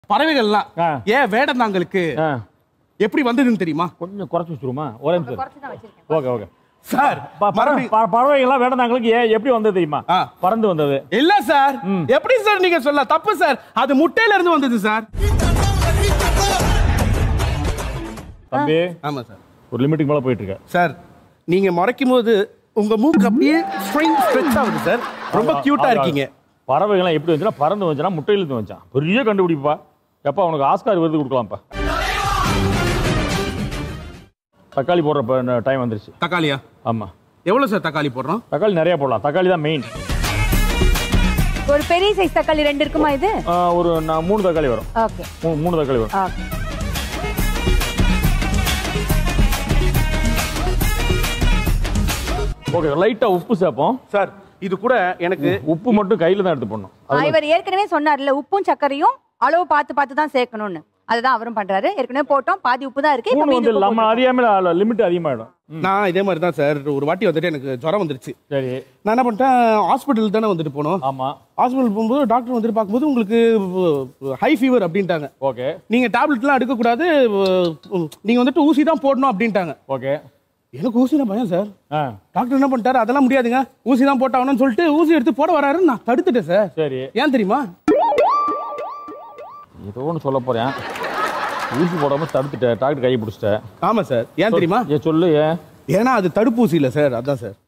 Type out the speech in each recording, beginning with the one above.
பறவைகள்லாம் ஆ. ஏன் வேடந்தாங்களுக்கு ஆ, எப்படி வந்ததுன்னு தெரியுமா கொஞ்சம் குறைச்சி வச்சுருமா ஒரே நிமிஷம் குறைச்சு தான் வச்சிருக்கேன் ஓகே ஓகே சார் ப- பறவை- ப- பறவைகள்லாம் வேடந்தாங்களுக்கு ஏ எப்படி வந்தது தெரியுமா ஆ. பறந்து வந்தது இல்ல சார் எப்படி சார் நீங்க சொல்ல தப்பு சார் அது முட்டையில இருந்து வந்தது சார் தம்பி ஆமா சார் ஒரு லிமிட்டுக்கு மேல போயிட்டு இருக்க சார் நீங்க முறைக்கும் போது உங்க மூக்கு அப்படியே ஸ்ட்ரெச் ஆகுது சார் ரொம்ப கியூட்டா இருக்கீங்க பறவைகள்லாம் எப்படி வந்துச்சுன்னா பறந்து வந்துச்சுன்னா முட்டையில இருந்து வந்துச்சான் பெரிய கண்டுபிடிப்பா எப்பா உனக்கு ஆஸ்கார் விருது கொடுக்கலாம்ப்பா தக்காளி போடுற டைம் வந்துருச்சு தக்காளியா ஆமா எவ்வளவு சார் தக்காளி போடுறோம் தக்காளி நிறைய போடலாம் தக்காளி தான் மெயின் ஒரு பெரிய சைஸ் தக்காளி ரெண்டு இருக்குமா இது ஒரு நான் மூணு தக்காளி வரும் ஓகே மூ- மூணு தக்காளி வரும் ஓகே ஓகே லைட்டா உப்பு சேர்ப்போம் சார் இது கூட எனக்கு உப்பு மட்டும் கையில தான் எடுத்து போடணும் அது இவர் ஏற்கனவே சொன்னார்ல உப்பும் சர்க்கரையும் அளவு பார்த்து பார்த்து தான் சேர்க்கணும்னு அதுதான் அவரும் பண்றாரு ஏற்கனவே போட்டோம் பாதி உப்பு தான் இருக்கு இப்ப ஸ்பூன் மீதி வந்து உப்பு நம்ம அறியாம லிமிட் அதிகமாயிடும் ம், நான் இதே மாதிரி தான் சார் ஒரு வாட்டி வந்துட்டு எனக்கு ஜுரம் வந்துருச்சு சரி நான் என்ன பண்ணிட்டேன் ஹாஸ்பிட்டல் தானே வந்துட்டு போனோம் ஆமா ஹாஸ்பிட்டல் போகும்போது டாக்டர் வந்துட்டு பார்க்கும்போது உங்களுக்கு ஹை ஃபீவர் அப்படின்ட்டாங்க ஓகே நீங்க டேப்லெட்லாம் எடுக்கக்கூடாது உம், நீங்க வந்துட்டு ஊசி தான் போடணும் அப்படின்ட்டாங்க ஓகே எனக்கு ஊசினா பயம் சார் ஆ டாக்டர் என்ன பண்ணிட்டாரு அதெல்லாம் முடியாதுங்க ஊசி தான் போட்டாகணும்னு சொல்லிட்டு ஊசி எடுத்து போட வராரு நான் தடுத்துட்டேன் சார் சரி ஏன் தெரியுமா ஏதோ ஒன்று சொல்ல போறேன் ஊசி போடாம தடுத்துட்டேன் டாக்டர் கையை பிடிச்சிட்டேன் ஆமா சார் ஏன் தெரியுமா ஏன் சொல்லு ஏன் ஏன்னா அது தடுப்பூசி இல்ல சார் அதான் சார்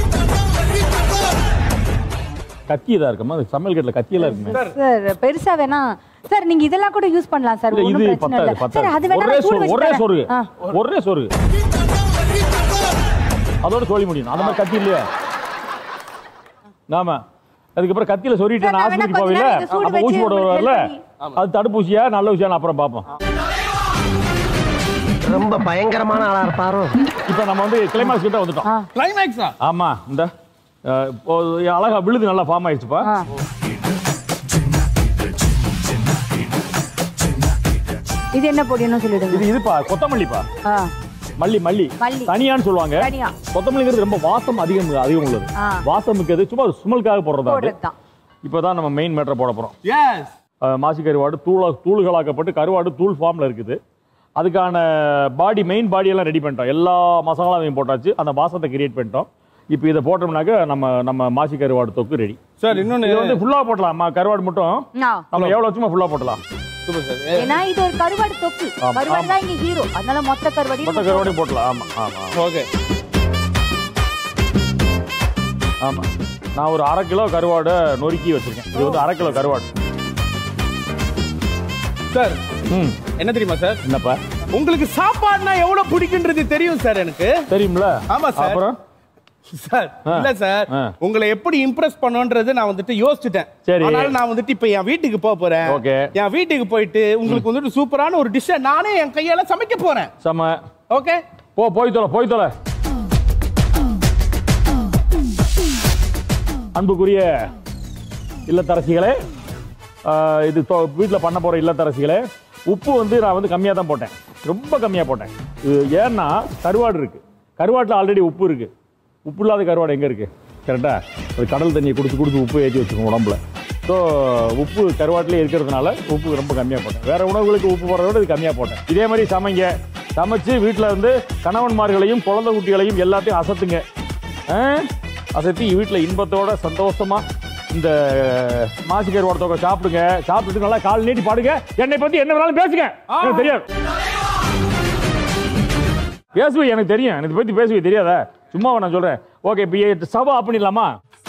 கத்தி இதா இருக்குமா அது சமையல் கட்டில் கத்தியெல்லாம் இருக்குமே சார் பெருசா வேணா சார் நீங்க இதெல்லாம் கூட யூஸ் பண்ணலாம் சார் இல்ல, ஒண்ணும் இது பிரச்சனை பத்தாது இல்ல சார் அது பத்தாது வேணா ஒரே நான் சூடு சொரு ஒரே வச்சு சொருகு தரேன். ஆ. ஒரே சொருகு அதோட சொல்லி முடியும் அந்த மாதிரி கத்தி இல்லையா ஆமா அதுக்கப்புறம் கத்தியில சொருகிட்டு சார், நான் நான் வேணா ஹாஸ்பிட்டல் கொஞ்ச போகல நேரம் இதை சூடு அப்ப ஊசி வச்சு போட உங்களுக்கு வரல help அது தடுப்பூசியா நல்ல ஊசியா அப்புறம் பார்ப்போம் ரொம்ப பயங்கரமான ஆளா இருப்பாரோ இப்போ நம்ம வந்து கிளைமாக்ஸ் கிட்ட வந்துட்டோம் ஆ. கிளைமேக்ஸா ஆமா இந்த அஹ், இப்போ அழகா விழுது நல்லா ஃபார்ம் ஆயிடுச்சுப்பா ஆ. இது என்ன பொடியணும் சொல்லிடுங்க இது இதுப்பா கொத்தமல்லிப்பா ஆ. மல்லி மல்லி மல்லி. தனியான்னு சொல்லுவாங்க தனியா. கொத்தமல்லிங்கிறது ரொம்ப வாசம் அதிகம் அதிகம் உள்ளது ஆ. வாசம் மிக்கது சும்மா ஒரு சுமலுக்காக போடுறதா அது போடுறதுதான் இப்போதான் நம்ம மெயின் மேட்டரை போட போறோம் எஸ் அஹ், மாசி கருவாடு தூள தூள்களாக்கப்பட்டு கருவாடு தூள் ஃபார்ம்ல இருக்குது அதுக்கான பாடி மெயின் பாடியெல்லாம் ரெடி பண்ணிட்டோம் எல்லா மசாலாவையும் போட்டாச்சு அந்த வாசத்தை கிரியேட் பண்ணிட்டோம் இப்போ இதை போட்டோம்னாக்க நம்ம நம்ம மாசி கருவாடு தொக்கு ரெடி சார் இன்னொன்னு இது வந்து ஃபுல்லா போடலாம் ம- கருவாடு மட்டும் ஆ. நம்ம எவ்வளவு வச்சுமா ஃபுல்லா போடலாம் சூப்பர் சார் ஏன்னா இது ஒரு கருவாடு தொக்கு ஆமா, கருவாடு தான் இங்க ஹீரோ அதனால மொத்த கருவாடி மொத்த கருவாடையும் போடலாம் ஆமா ஆமா ஓகே ஆமா நான் ஒரு அரை கிலோ கருவாடை நொறுக்கி வச்சிருக்கேன் இது வந்து அரை கிலோ கருவாடு சார் ம் என்ன தெரியுமா சார் என்னப்பா உங்களுக்கு சாப்பாடுனா எவ்வளவு பிடிக்குன்றது தெரியும் சார் எனக்கு தெரியும்ல ஆமா சார். அப்புறம் சார் ஆ. இல்ல சார் ஆ. உங்களை எப்படி இம்ப்ரெஸ் பண்ணணும்ன்றது நான் வந்துட்டு யோசிச்சுட்டேன் சரி. அதனால நான் வந்துட்டு இப்ப என் வீட்டுக்கு போக போறேன் Okay. என் வீட்டுக்கு போயிட்டு உங்களுக்கு வந்துட்டு சூப்பரான ஒரு டிஷ்ஷை நானே என் கையால சமைக்க போறேன் செம ஓகே போ போய் தொலை போய் தொலை அன்புக்குரிய இல்லத்தரசிகளே ஆஹ் இது வீட்டில் பண்ண போகிற இல்லத்தரசிகளே உப்பு வந்து நான் வந்து கம்மியாக தான் போட்டேன் ரொம்ப கம்மியாக போட்டேன் இது ஏன்னா கருவாடு இருக்குது கருவாட்டில் ஆல்ரெடி உப்பு இருக்குது உப்பு இல்லாத கருவாடு எங்கே இருக்குது கரெக்டாக ஒரு கடல் தண்ணியை குடிச்சு குடிச்சு உப்பு ஏற்றி வச்சுக்கோங்க உடம்புல ஸோ உப்பு கருவாட்டிலே இருக்கிறதுனால உப்பு ரொம்ப கம்மியாக போட்டேன் வேறு உணவுகளுக்கு உப்பு போடுறத விட இது கம்மியாக போட்டேன் இதே மாதிரி சமைங்க சமைச்சு வீட்டில் வந்து கணவன்மார்களையும் குழந்தை குட்டிகளையும் எல்லாத்தையும் அசத்துங்க ஆ? அசத்தி வீட்டில் இன்பத்தோட சந்தோஷமா இந்த மாசி கருவாடு தொகை சாப்பிடுங்க சாப்பிட்டுட்டு நல்லா கால் நீட்டி பாடுங்க என்னை பத்தி என்ன வேணாலும் பேசுங்க எனக்கு தெரியாது பேசுவே எனக்கு தெரியும் எனக்கு பத்தி பேசுவே தெரியாதா சும்மா நான் சொல்றேன் ஓகே இப்போ சவா ஆஃப் பண்ணிடலாமா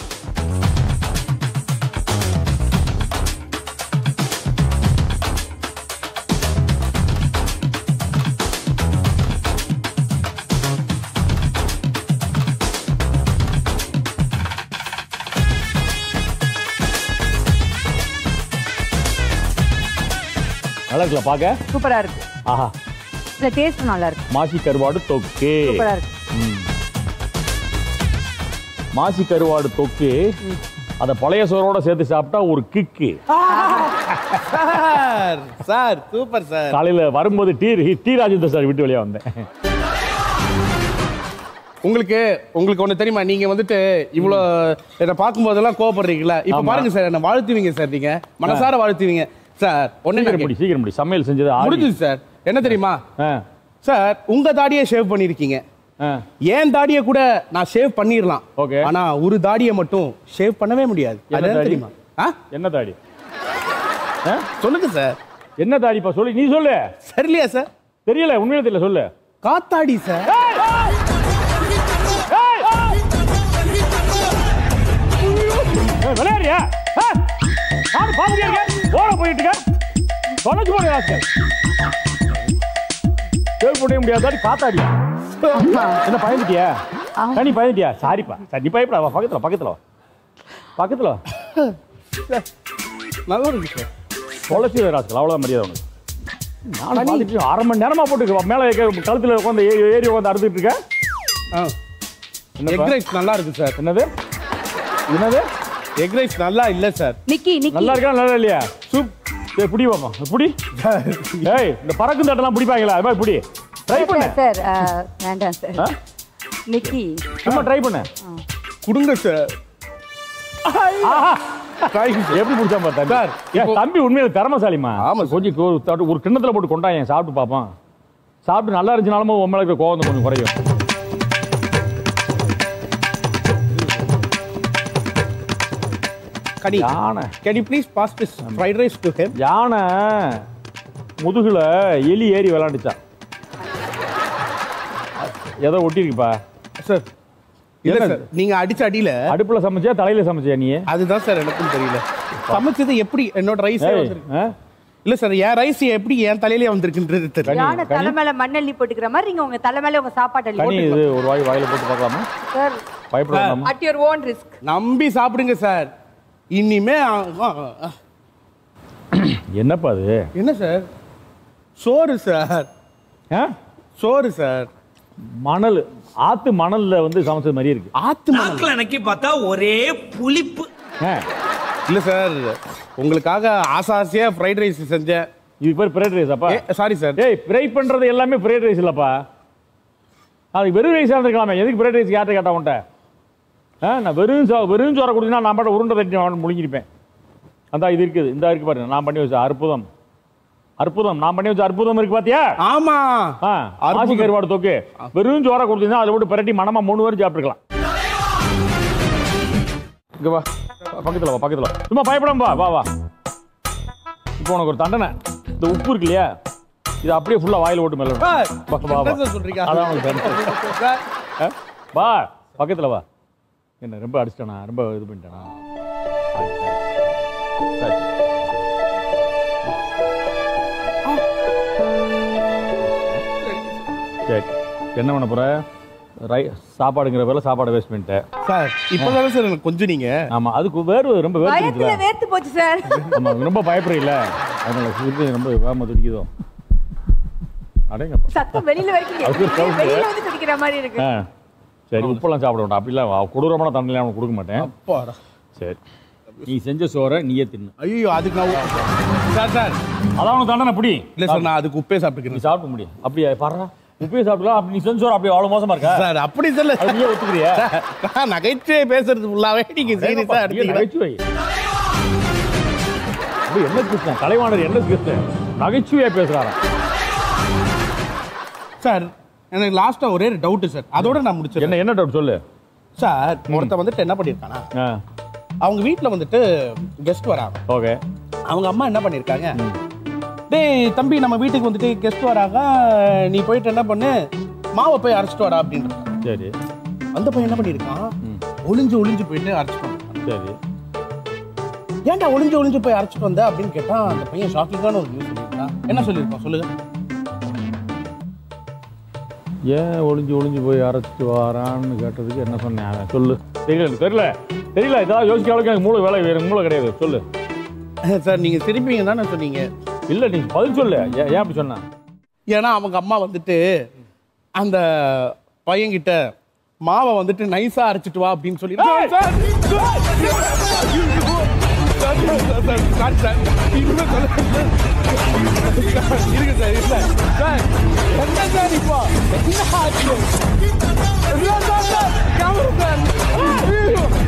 நல்லா இருக்குல்ல பார்க்க சூப்பரா இருக்கு ஆஹா இல்ல டேஸ்ட் நல்லா இருக்கு மாசி கருவாடு தொக்கு சூப்பரா இருக்கு ம். மாசி கருவாடு தொக்கு அதை பழைய சோறோட சேர்த்து சாப்பிட்டா ஒரு kick sir sir super sir காலையில வரும்போது டீ டி ராஜேந்தர் சார் வீட்டு வழியா வந்தேன் உங்களுக்கு உங்களுக்கு ஒண்ணு தெரியுமா நீங்க வந்துட்டு இவ்வளவு என்ன பார்க்கும்போதெல்லாம் கோவப்படுறீங்களா இப்ப ஆமா. பாருங்க சார் என்ன வாழ்த்துவீங்க சார் நீங்க மனசார வாழ்த்துவீங்க சார் ஒண்ணு சீக்கிரம் முடி சீக்கிரம் முடி சமையல் செஞ்சது ஆறி. முடிஞ்சுது சார் என்ன தெரியுமா ஆ சார் உங்க தாடியை ஷேவ் பண்ணிருக்கீங்க ஆ ஏன் தாடியை கூட நான் ஷேவ் பண்ணிரலாம் Okay. ஆனா ஒரு தாடியை மட்டும் ஷேவ் பண்ணவே முடியாது என்ன அது என்ன தாடி? தெரியுமா ஆ என்ன தாடி ஆ? சொல்லுங்க சார் என்ன தாடிப்பா சொல்லு நீ சொல்லு சரிலையா சார் தெரியல உண்மையில தெரியல சொல்லு காத்தாடி சார் ஏய், விளையாடுறியா ஆ? நானும் பார்த்துட்டே இருக்கேன் ஓட போயிட்டு இருக்கேன் தொலைச்சு போன ராஸ்கல் சேவ் பண்ண முடியாது தாடி காத்தாடி என்ன பயந்துட்டியா ஆமா. கனி பயந்துட்டியா சாரிப்பா சரி நீ பயப்படா வா பக்கத்துல வா, பக்கத்துல வா. பக்கத்துல வா. நல்லா இருக்கு சார் தொலைச்சி ராஸ்கல் அவ்வளவுதான் மரியாதை உனக்கு நான் பார்த்துட்டு அரை மணி நேரமா போட்டு மேலே கழுத்துல உட்காந்து ஏறி ஏறி உட்காந்து அறுத்துட்டு இருக்கேன் ஆ என்னப்பா? எக் ரைஸ் நல்லா இருக்கு சார் என்னது என்னது எக் ரைஸ் நல்லா இல்ல சார் நிக்கி நிக்கி நல்லா இருக்கா நல்லா இல்லையா சூப் ஏய் புடி பாப்பா புடி ஏய் இந்த பறக்கும் தட்டெல்லாம் பிடிப்பாங்களா அது மாதிரி புடி ட்ரை பண்ணு சார் ஆ, வேண்டாம் சார் ஆ? நிக்கி சும்மா ட்ரை பண்ணு கொடுங்க சார் ஆஹா Thank you, sir. எப்படி பிடிச்சா பார்த்தா சார், ஏன் இப்போ- தம்பி உண்மையில திறமசாலிமா ஆமா, sir. கொஞ்சம் ஒரு தட்டு- ஒரு கிண்ணத்துல போட்டு கொண்டாயன் சாப்பிட்டு பார்ப்பான் சாப்பிட்டு நல்லா இருந்துச்சுனாலும் உன் மேல இருக்கிற கோவம் வந்து கொஞ்சம் குறையும் கனி யானை can you please pass this fried rice to him யானை முதுகுல எலி ஏறி விளாண்டுச்சான் ஏதோ ஒட்டிருக்குப்பா சார் இல்ல என்ன? சார் நீங்க அடிச்ச அடியில அடுப்புல சமைச்சியா தலையில சமைச்சியா நீ அதுதான் சார் எனக்கும் தெரியல சமைச்சது எப்படி என்னோட ரைஸ் ஏய், ஆ? இல்ல சார் என் ரைஸ் எப்படி என் தலையிலே வந்திருக்குன்றது தெரியல யானை தலை மேல மண்ணள்ளி போட்டுக்கிற மாதிரி நீங்க உங்க தலை மேல உங்க சாப்பாடு அள்ளி கனி இது ஒரு வாய் வாயில போட்டு பார்க்கலாமா சார் பயப்பட வேண்டாமா அட் யுவர் ஓன் ரிஸ்க் நம்பி சாப்பிடுங்க சார் இனிமே அ- அ- அ- என்னப்பா அது என்ன சார் சோறு சார் ஆ? சோறு சார் மணல் ஆத்து மணல்ல வந்து சமைச்சது மாதிரி இருக்கு ஆத்து மணல். நாக்குல நக்கி பார்த்தா ஒரே புளிப்பு ஆ. இல்ல சார் உங்களுக்காக ஆசை ஆசையா ஃப்ரைட் ரைஸ் செஞ்சேன் இது பேர் ஃப்ரைட் ரைஸ் அப்பா சாரி சார் ஏய் ஃப்ரை பண்றது எல்லாமே ஃப்ரைட் ரைஸ் இல்லப்பா அதுக்கு வெறும் ரைஸாக இருந்திருக்கலாமே எதுக்கு ஃப்ரைட் ரைஸ் யார்ட்ட கேட்டா உன்ட்ட ஆ நான் வெறும் சோ வெறும் சோறை கொடுத்தீங்கன்னா நான் பாட்ட உருண்டை தட்டி நான் முழுங்கிருப்பேன் அந்த இது இருக்குது இந்த இருக்கு பாருங்க நான் பண்ணி வச்ச அற்புதம் அற்புதம் நான் பண்ணி வச்ச அற்புதம் இருக்கு பாத்தியா ஆமா ஆ அற்புதம். ஆசி கருவாடு தொக்கு வெறும் சோறை கொடுத்தீங்கன்னா அதை போட்டு பிரட்டி மனமா மூணு பேரும் சாப்பிட்டுக்கலாம் இங்க வா பக்கத்துல வா பக்கத்துல வா சும்மா பயப்படாம வா வா வா இப்போ உனக்கு ஒரு தண்டனை இந்த உப்பு இருக்கு இல்லையா இது அப்படியே ஃபுல்லா வாயில ஓட்டு மேல சார், வா, வா, வா. என்ன சார் சொல்றீங்க அதான் உனக்கு தண்டனை. சார், ஆ? வா பக்கத்துல வா என்ன ரொம்ப அடிச்சிட்டானா ரொம்ப இது பண்ணிட்டானா சரி, சரி. சரி. சரி என்ன பண்ண போற ரை சாப்பாடுங்கிற பேர்ல சாப்பாடு வேஸ்ட் பண்ணிட்டேன் சார் இப்பதானே சார் எனக்கு கொஞ்சம் நீங்க ஆமா அதுக்கு வேர்வை ரொம்ப வேர்த்து பயத்துல வேர்த்து போச்சு சார் ஆமா ரொம்ப பயப்படுறீல்ல அதனால இது ரொம்ப வேகமா துடிக்குதோ அடேங்கப்பா சத்தம் வெளியில வரைக்கும் அது கேக்குது. sound. வெளியில வந்து துடிக்கிற மாதிரி இருக்கு ஆ சரி உப்பெல்லாம் சாப்பிட வேண்டாம் அப்படிலாம் வா- கொடூரமான தண்ணிலாம் அவனுக்கு கொடுக்க மாட்டேன் அப்பாடா. சரி நீ செஞ்ச சோறை நீயே தின்னு ஐயோ அதுக்கு நான் உ- சார் சார் அதான் உனக்கு தண்டனை பிடி இல்ல சார் நான் அதுக்கு உப்பே நீ சாப்பிட்டுக்கிறேன் சாப்பிட முடியும் அப்படியே பாரு உப்பே சாப்பிடலாம் அப்படி நீ செஞ்ச சோறு அப்படியே அவ்வளவு மோசமா இருக்கா சார் அப்படி சொல்ல அது நீயே ஒத்துக்கிறியா நான் நகைச்சுவை பேசுறது ஃபுல்லாவே நீங்க சீரியஸா நீ எடுத்தீங்க நகைச்சுவை அப்படி என்ன கிருஷ்ணன் கலைவாணர் என்ன கிருஷ்ணன் நகைச்சுவையா பேசுறாராம் சார் எனக்கு லாஸ்டா ஒரே டவுட் சார் அதோட நான் முடிச்சிடறேன் என்ன என்ன டவுட் சொல்லு சார் ஒருத்தன் வந்துட்டு என்ன பண்ணிருக்கானா ஆ அவங்க வீட்ல வந்துட்டு கெஸ்ட் வராங்க ஓகே அவங்க அம்மா என்ன பண்ணிருக்காங்க டேய் தம்பி நம்ம வீட்டுக்கு வந்துட்டு கெஸ்ட் வராங்க நீ போயிட்டு என்ன பண்ணு மாவை போய் அரைச்சிட்டு வாடா அப்படின்றாங்க சரி அந்த பையன் என்ன பண்ணிருக்கான் ஒளிஞ்சு ஒளிஞ்சு போயிட்டு அரைச்சிட்டு வந்தான் சரி ஏன்டா ஒளிஞ்சு ஒளிஞ்சு போய் அரைச்சிட்டு வந்த அப்படின்னு கேட்டா அந்த பையன் ஷாக்கிங்கான ஒரு நியூஸ் சொல்லியிருக்கான் என்ன சொல்லியிருக்கான் சொல்லுங்க ஏன் ஒளிஞ்சு ஒளிஞ்சு போய் அரைச்சிட்டு வாரான்னு கேட்டதுக்கு என்ன சொன்னேன் அவன் சொல்லு தெரியல தெரியல தெரியல இதெல்லாம் யோசிக்க அளவுக்கு எனக்கு மூளை வேலை வேறு மூளை கிடையாது சொல்லு சார் நீங்க சிரிப்பீங்க தானே சொன்னீங்க இல்ல நீ பதில் சொல்லு ஏன் ஏன் அப்படி சொன்ன ஏன்னா அவங்க அம்மா வந்துட்டு அந்த பையன்கிட்ட மாவை வந்துட்டு நைஸா அரைச்சிட்டு வா அப்படின்னு சொல்லி sir, sir, sir, sir, sir, sir, sir, sir, இனிமே சொல்ல- இருக்கு சார் இல்ல சார் என்ன சார் இப்போ என்ன ஆச்சு இல்ல சார், சார், கேமரா சார் ஐயோ.